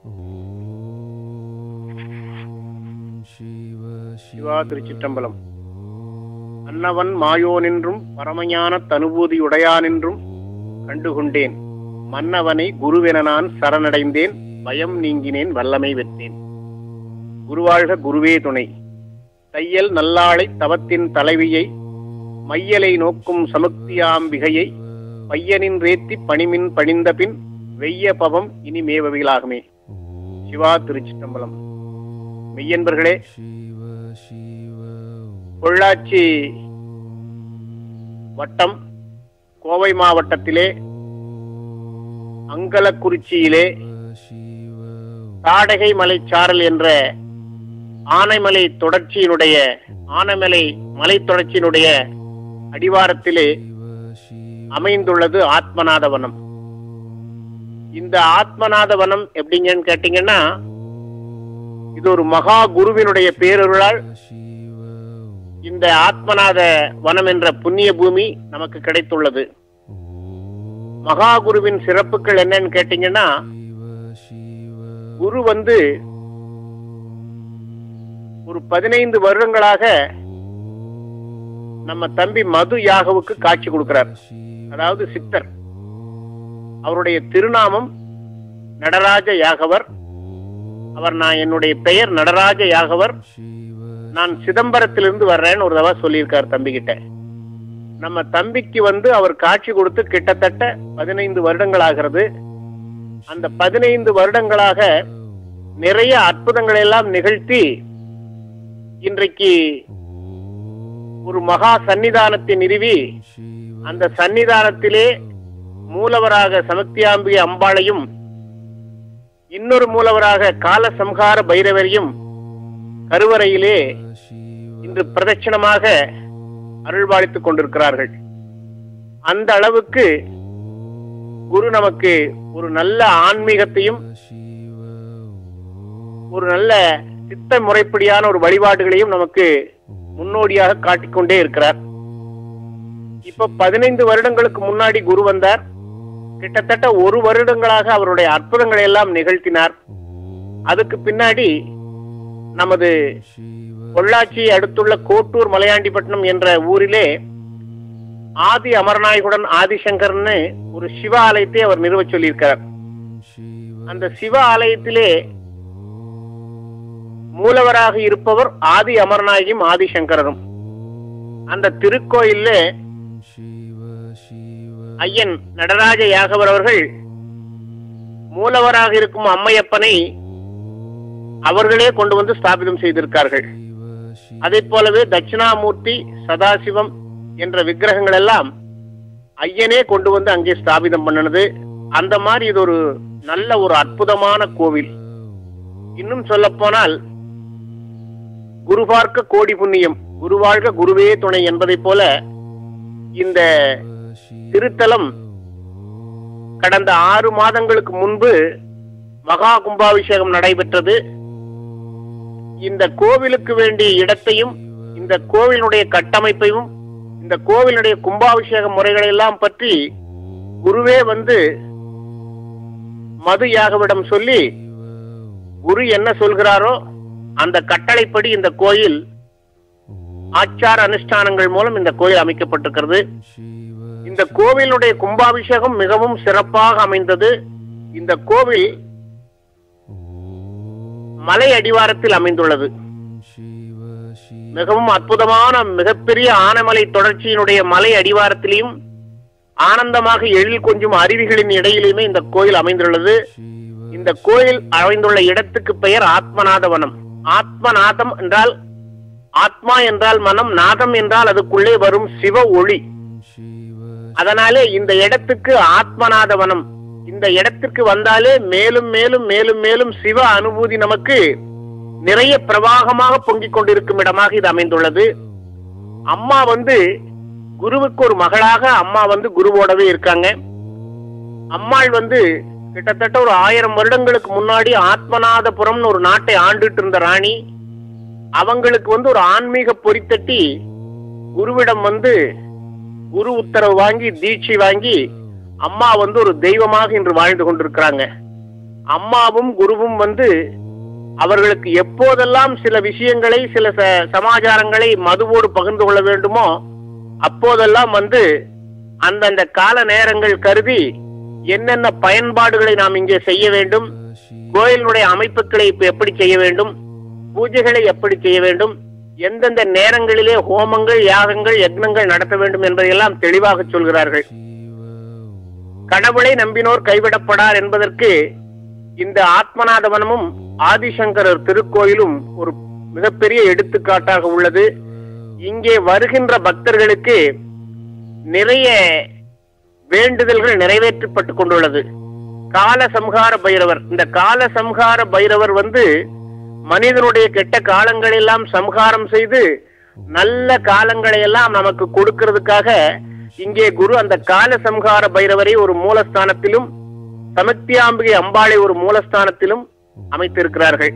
சிவா திருச்சிற்றம்பலம் அன்னவன் மாயோனென்றும் பரமஞான தனுபூதியுடையானென்றும் கண்டுகொண்டேன் மன்னவனை குருவென நான் சரணடைந்தேன் பயம் நீங்கினேன் வல்லமை வெற்றேன் குருவாழ்க குருவே துணை தையல் நல்லாளை தவத்தின் தலைவியை மையலை நோக்கும் சமுக்தியாம்பிகையை பையனின் ரேத்தி பணிமின் பணிந்த பின் வெய்ய பவம் இனி மேவவிலாகுமே சிவா திருச்சிற்றம்பலம் மெய்யன்பர்களே பொள்ளாச்சி வட்டம் கோவை மாவட்டத்திலே அங்கலக்குறிச்சியிலே தாடகை மலைச்சாரல் என்ற ஆனைமலை தொடர்ச்சியினுடைய ஆனைமலை மலை தொடர்ச்சியினுடைய அடிவாரத்திலே அமைந்துள்ளது ஆத்மநாத வனம் இந்த ஆத்மநாத வனம் எப்படிங்கன்னு கேட்டீங்கன்னா இது ஒரு மகா குருவினுடைய பேரருளால் இந்த ஆத்மநாத வனம் என்ற புண்ணிய பூமி நமக்கு கிடைத்துள்ளது மகா குருவின் சிறப்புகள் என்னன்னு கேட்டீங்கன்னா குரு வந்து ஒரு பதினைந்து வருடங்களாக நம்ம தம்பி மது யாகவுக்கு காட்சி கொடுக்கிறார் அதாவது சித்தர் அவருடைய திருநாமம் நடராஜ யாகவர் அவர் நான் என்னுடைய பெயர் நடராஜ யாகவர் நான் சிதம்பரத்திலிருந்து வர்றேன்னு ஒரு தடவை சொல்லியிருக்கார் தம்பி கிட்ட நம்ம தம்பிக்கு வந்து அவர் காட்சி கொடுத்து கிட்டத்தட்ட பதினைந்து வருடங்கள் ஆகிறது அந்த பதினைந்து வருடங்களாக நிறைய அற்புதங்களை எல்லாம் நிகழ்த்தி இன்றைக்கு ஒரு மகா சன்னிதானத்தை நிறுவி அந்த சன்னிதானத்திலே மூலவராக சமக்தியாம்பிகை அம்பாளையும் இன்னொரு மூலவராக கால சம்ஹார பைரவரையும் கருவறையிலே இன்று பிரதட்சணமாக அருள்பாலித்துக் கொண்டிருக்கிறார்கள் அந்த அளவுக்கு குரு நமக்கு ஒரு நல்ல ஆன்மீகத்தையும் ஒரு நல்ல சித்த முறைப்படியான ஒரு வழிபாடுகளையும் நமக்கு முன்னோடியாக காட்டிக்கொண்டே இருக்கிறார் இப்ப பதினைந்து வருடங்களுக்கு முன்னாடி குரு வந்தார் கிட்டத்தட்ட ஒரு வருடங்களாக அவருடைய அற்புதங்களை எல்லாம் நிகழ்த்தினார் அதுக்கு பின்னாடி நமது பொள்ளாச்சி அடுத்துள்ள கோட்டூர் மலையாண்டிப்பட்டினம் என்ற ஊரிலே ஆதி அமர்நாயகுடன் ஆதிசங்கர்னு ஒரு சிவ ஆலயத்தை அவர் நிறுவச் சொல்லியிருக்கிறார் அந்த சிவ ஆலயத்திலே மூலவராக இருப்பவர் ஆதி அமர்நாயகியும் ஆதிசங்கரரும் அந்த திருக்கோயில்ல ஐயன் நடராஜ யாகவர் அவர்கள் மூலவராக இருக்கும் அம்மையப்பனை அவர்களே கொண்டு வந்து ஸ்தாபிதம் செய்திருக்கார்கள் அதே போலவே தட்சிணாமூர்த்தி சதாசிவம் என்ற விக்கிரகங்கள் எல்லாம் ஐயனே கொண்டு வந்து அங்கே ஸ்தாபிதம் பண்ணினது அந்த மாதிரி இது ஒரு நல்ல ஒரு அற்புதமான கோவில் இன்னும் சொல்ல போனால் குரு பார்க்க கோடி புண்ணியம் குருவாழ்க குருவே துணை என்பதைப் போல இந்த திருத்தலம் கடந்த ஆறு மாதங்களுக்கு முன்பு மகா கும்பாபிஷேகம் நடைபெற்றது இந்த கோவிலுக்கு வேண்டிய இடத்தையும் இந்த கோவிலுடைய கட்டமைப்பையும் இந்த கோவிலுடைய கும்பாபிஷேக முறைகளை எல்லாம் பற்றி குருவே வந்து மது யாகவிடம் சொல்லி குரு என்ன சொல்கிறாரோ அந்த கட்டளைப்படி இந்த கோயில் ஆச்சார அனுஷ்டானங்கள் மூலம் இந்த கோயில் அமைக்கப்பட்டிருக்கிறது இந்த கோவிலுடைய கும்பாபிஷேகம் மிகவும் சிறப்பாக அமைந்தது இந்த கோவில் மலை அடிவாரத்தில் அமைந்துள்ளது மிகவும் அற்புதமான மிகப்பெரிய ஆனமலை தொடர்ச்சியினுடைய மலை அடிவாரத்திலையும் ஆனந்தமாக எழில் கொஞ்சம் அருவிகளின் இடையிலுமே இந்த கோயில் அமைந்துள்ளது இந்த கோயில் அமைந்துள்ள இடத்துக்கு பெயர் ஆத்மநாதவனம் ஆத்மநாதம் என்றால் ஆத்மா என்றால் மனம் நாதம் என்றால் அதுக்குள்ளே வரும் சிவ ஒளி அதனாலே இந்த இடத்துக்கு ஆத்மநாத வனம் இந்த இடத்துக்கு வந்தாலே மேலும் மேலும் மேலும் மேலும் சிவ அனுபூதி நமக்கு நிறைய பிரவாகமாக பொங்கிக் கொண்டிருக்கும் இடமாக இது அமைந்துள்ளது அம்மா வந்து குருவுக்கு ஒரு மகளாக அம்மா வந்து குருவோடவே இருக்காங்க அம்மாள் வந்து கிட்டத்தட்ட ஒரு ஆயிரம் வருடங்களுக்கு முன்னாடி ஆத்மநாதபுரம்னு ஒரு நாட்டை ஆண்டுட்டு இருந்த ராணி அவங்களுக்கு வந்து ஒரு ஆன்மீக பொறித்தட்டி குருவிடம் வந்து குரு உத்தரவு வாங்கி தீட்சை வாங்கி அம்மா வந்து ஒரு தெய்வமாக இன்று வாழ்ந்து கொண்டிருக்கிறாங்க அம்மாவும் குருவும் வந்து அவர்களுக்கு எப்போதெல்லாம் சில விஷயங்களை சில ச- சமாச்சாரங்களை மதுவோடு பகிர்ந்து கொள்ள வேண்டுமோ அப்போதெல்லாம் வந்து அந்தந்த கால நேரங்கள் கருதி என்னென்ன பயன்பாடுகளை நாம் இங்கே செய்ய வேண்டும் கோயிலுடைய அமைப்புகளை இப்ப எப்படி செய்ய வேண்டும் பூஜைகளை எப்படி செய்ய வேண்டும் எந்தெந்த நேரங்களிலே ஹோமங்கள் யாகங்கள் யக்னங்கள் நடத்த வேண்டும் என்பதையெல்லாம் தெளிவாக சொல்கிறார்கள் கடவுளை நம்பினோர் கைவிடப்படார் என்பதற்கு இந்த ஆத்மநாதவனமும் ஆதிசங்கரர் திருக்கோயிலும் ஒரு மிகப்பெரிய எடுத்துக்காட்டாக உள்ளது இங்கே வருகின்ற பக்தர்களுக்கு நிறைய வேண்டுதல்கள் நிறைவேற்றப்பட்டு கொண்டுள்ளது கால சம்ஹார பைரவர் இந்த கால சம்ஹார பைரவர் வந்து மனிதனுடைய கெட்ட காலங்களை எல்லாம் சம்ஹாரம் செய்து நல்ல காலங்களை எல்லாம் நமக்கு கொடுக்கிறதுக்காக இங்கே குரு அந்த கால சம்ஹார பைரவரை ஒரு மூலஸ்தானத்திலும் சமத்தியாம்பிகை அம்பாளை ஒரு மூலஸ்தானத்திலும் அமைத்திருக்கிறார்கள்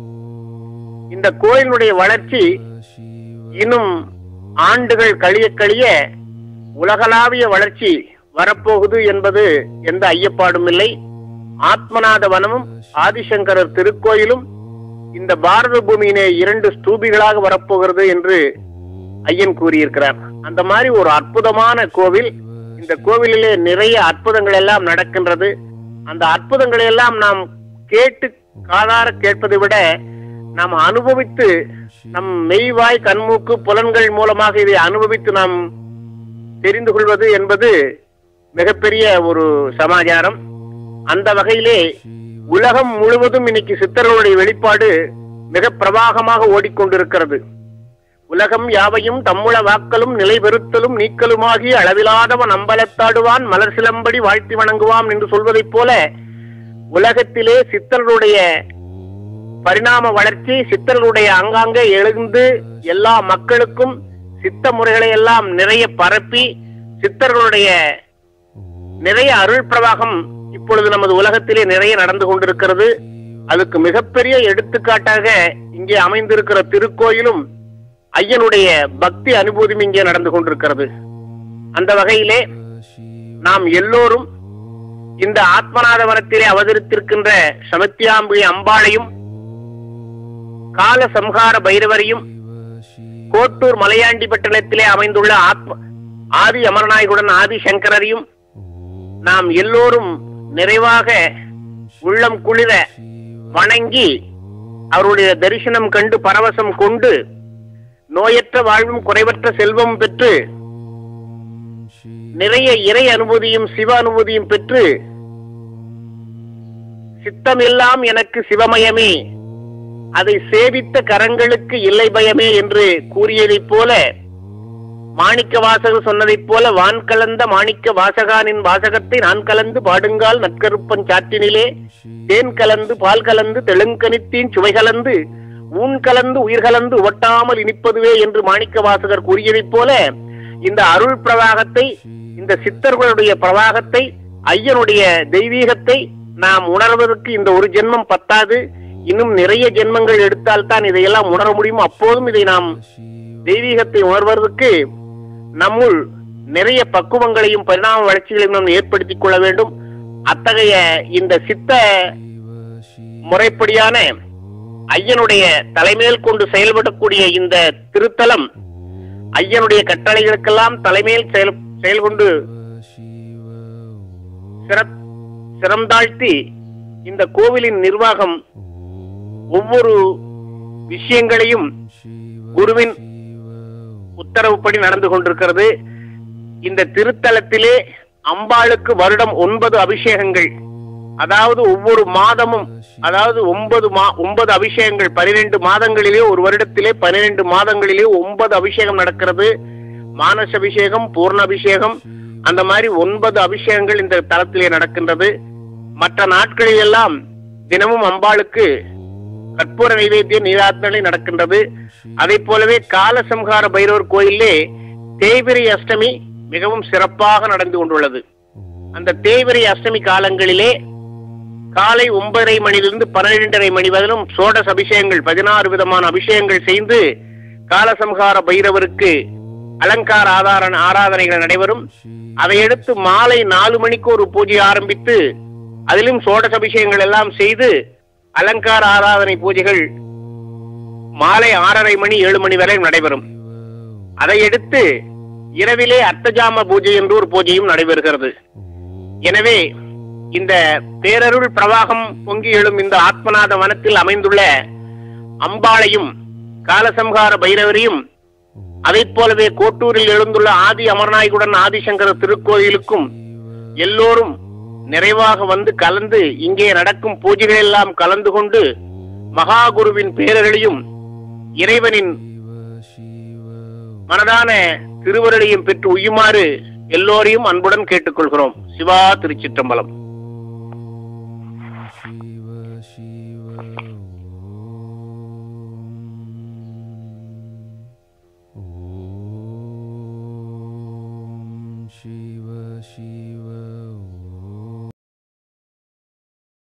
இந்த கோயிலுடைய வளர்ச்சி இன்னும் ஆண்டுகள் கழிய கழிய உலகளாவிய வளர்ச்சி வரப்போகுது என்பது எந்த ஐயப்பாடும் இல்லை ஆத்மநாத வனமும் ஆதிசங்கரர் திருக்கோயிலும் இந்த பாரத பூமியிலே இரண்டு ஸ்தூபிகளாக வரப்போகிறது என்று ஐயன் கூறியிருக்கிறார் அந்த மாதிரி ஒரு அற்புதமான கோவில் இந்த கோவிலிலே நிறைய அற்புதங்கள் எல்லாம் நடக்கின்றது அந்த அற்புதங்களை எல்லாம் நாம் கேட்டு காதார கேட்பதை விட நாம் அனுபவித்து நம் மெய்வாய் கண்மூக்கு புலன்கள் மூலமாக இதை அனுபவித்து நாம் தெரிந்து கொள்வது என்பது மிகப்பெரிய ஒரு சமாச்சாரம் அந்த வகையிலே உலகம் முழுவதும் இன்னைக்கு சித்தர்களுடைய வெளிப்பாடு மிக பிரவாகமாக ஓடிக்கொண்டிருக்கிறது உலகம் யாவையும் தம்முள வாக்கலும் நிலை பெறுத்தலும் நீக்கலுமாகி அளவிலாதவன் அம்பலத்தாடுவான் மலர் சிலம்படி வாழ்த்தி வணங்குவான் என்று சொல்வதைப் போல உலகத்திலே சித்தர்களுடைய பரிணாம வளர்ச்சி சித்தர்களுடைய அங்காங்கே எழுந்து எல்லா மக்களுக்கும் சித்த முறைகளை எல்லாம் நிறைய பரப்பி சித்தர்களுடைய நிறைய அருள் பிரவாகம் இப்பொழுது நமது உலகத்திலே நிறைய நடந்து கொண்டிருக்கிறது அதுக்கு மிகப்பெரிய எடுத்துக்காட்டாக இங்கே அமைந்திருக்கிற திருக்கோயிலும் ஐயனுடைய பக்தி அனுபூதியும் இங்கே நடந்து கொண்டிருக்கிறது அந்த வகையிலே நாம் எல்லோரும் இந்த ஆத்மநாதவனத்திலே அவதரித்திருக்கின்ற சமத்தியாம்பிகை அம்பாளையும் கால சம்ஹார பைரவரையும் கோட்டூர் மலையாண்டி பட்டணத்திலே அமைந்துள்ள ஆத்ம ஆதி அமரநாயகுடன் ஆதி சங்கரரையும் நாம் எல்லோரும் நிறைவாக உள்ளம் குளிர வணங்கி அவருடைய தரிசனம் கண்டு பரவசம் கொண்டு நோயற்ற வாழ்வும் குறைவற்ற செல்வம் பெற்று நிறைய இறை அனுபூதியும் சிவ அனுபூதியும் பெற்று சித்தமெல்லாம் எனக்கு சிவமயமே அதை சேவித்த கரங்களுக்கு இல்லை பயமே என்று கூறியதைப் போல மாணிக்க வாசகர் சொன்னதைப் போல வான் கலந்த மாணிக்க வாசகானின் வாசகத்தை நான் கலந்து பாடுங்கால் நற்கருப்பன் சாற்றினிலே தேன் கலந்து பால் கலந்து தெலுங்கனித்தீன் சுவை கலந்து ஊன் கலந்து உயிர் கலந்து ஒட்டாமல் இனிப்பதுவே என்று மாணிக்க வாசகர் கூறியதைப் போல இந்த அருள் பிரவாகத்தை இந்த சித்தர்களுடைய பிரவாகத்தை ஐயனுடைய தெய்வீகத்தை நாம் உணர்வதற்கு இந்த ஒரு ஜென்மம் பத்தாது இன்னும் நிறைய ஜென்மங்கள் எடுத்தால்தான் இதையெல்லாம் உணர முடியும் அப்போதும் இதை நாம் தெய்வீகத்தை உணர்வதற்கு நம்முள் நிறைய பக்குவங்களையும் பரிணாம வளர்ச்சிகளையும் நாம் ஏற்படுத்திக் கொள்ள வேண்டும் அத்தகைய இந்த சித்த முறைப்படியான ஐயனுடைய தலைமையில் கொண்டு செயல்படக்கூடிய இந்த திருத்தலம் ஐயனுடைய கட்டளைகளுக்கெல்லாம் தலைமையில் செயல் செயல்கொண்டு சிறப் சிரம் தாழ்த்தி இந்த கோவிலின் நிர்வாகம் ஒவ்வொரு விஷயங்களையும் குருவின் உத்தரவுப்படி நடந்து கொண்டிருக்கிறது இந்த திருத்தலத்திலே அம்பாளுக்கு வருடம் ஒன்பது அபிஷேகங்கள் அதாவது ஒவ்வொரு மாதமும் அதாவது ஒன்பது மா ஒன்பது அபிஷேகங்கள் பனிரெண்டு மாதங்களிலே ஒரு வருடத்திலே பன்னிரெண்டு மாதங்களிலே ஒன்பது அபிஷேகம் நடக்கிறது மானச அபிஷேகம் பூர்ண அபிஷேகம் அந்த மாதிரி ஒன்பது அபிஷேகங்கள் இந்த தலத்திலே நடக்கின்றது மற்ற நாட்களில் எல்லாம் தினமும் அம்பாளுக்கு கற்பூர நைவேத்திய நீராத்தனை நடக்கின்றது அதை போலவே காலசம்ஹார பைரவர் கோயிலே தேய்பிரை அஷ்டமி மிகவும் சிறப்பாக நடந்து கொண்டுள்ளது அந்த தேய்பிரை அஷ்டமி காலங்களிலே காலை ஒன்பதரை மணியிலிருந்து பன்னிரெண்டரை மணி வரையிலும் சோடஸ் அபிஷேகங்கள் பதினாறு விதமான அபிஷேகங்கள் செய்து காலசம்ஹார பைரவருக்கு அலங்கார ஆதார ஆராதனைகள் நடைபெறும் அதையடுத்து மாலை நாலு மணிக்கு ஒரு பூஜை ஆரம்பித்து அதிலும் சோடச அபிஷேகங்கள் எல்லாம் செய்து அலங்கார ஆராதனை பூஜைகள் மாலை ஆறரை மணி ஏழு மணி வரை நடைபெறும் அதை அடுத்து இரவிலே அர்த்தஜாம பூஜை என்று ஒரு பூஜையும் நடைபெறுகிறது எனவே இந்த பேரருள் பிரவாகம் பொங்கி எழும் இந்த ஆத்மநாத வனத்தில் அமைந்துள்ள அம்பாளையும் காலசம்ஹார பைரவரையும் அதைப் போலவே கோட்டூரில் எழுந்துள்ள ஆதி அமர்நாயகுடன் ஆதிசங்கர திருக்கோயிலுக்கும் எல்லோரும் நிறைவாக வந்து கலந்து இங்கே நடக்கும் பூஜைகள் எல்லாம் கலந்து கொண்டு மகாகுருவின் பேரர்களையும் இறைவனின் மனதான திருவருளையும் பெற்று உய்யுமாறு எல்லோரையும் அன்புடன் கேட்டுக்கொள்கிறோம் சிவா திருச்சிற்றம்பலம் शिव शिव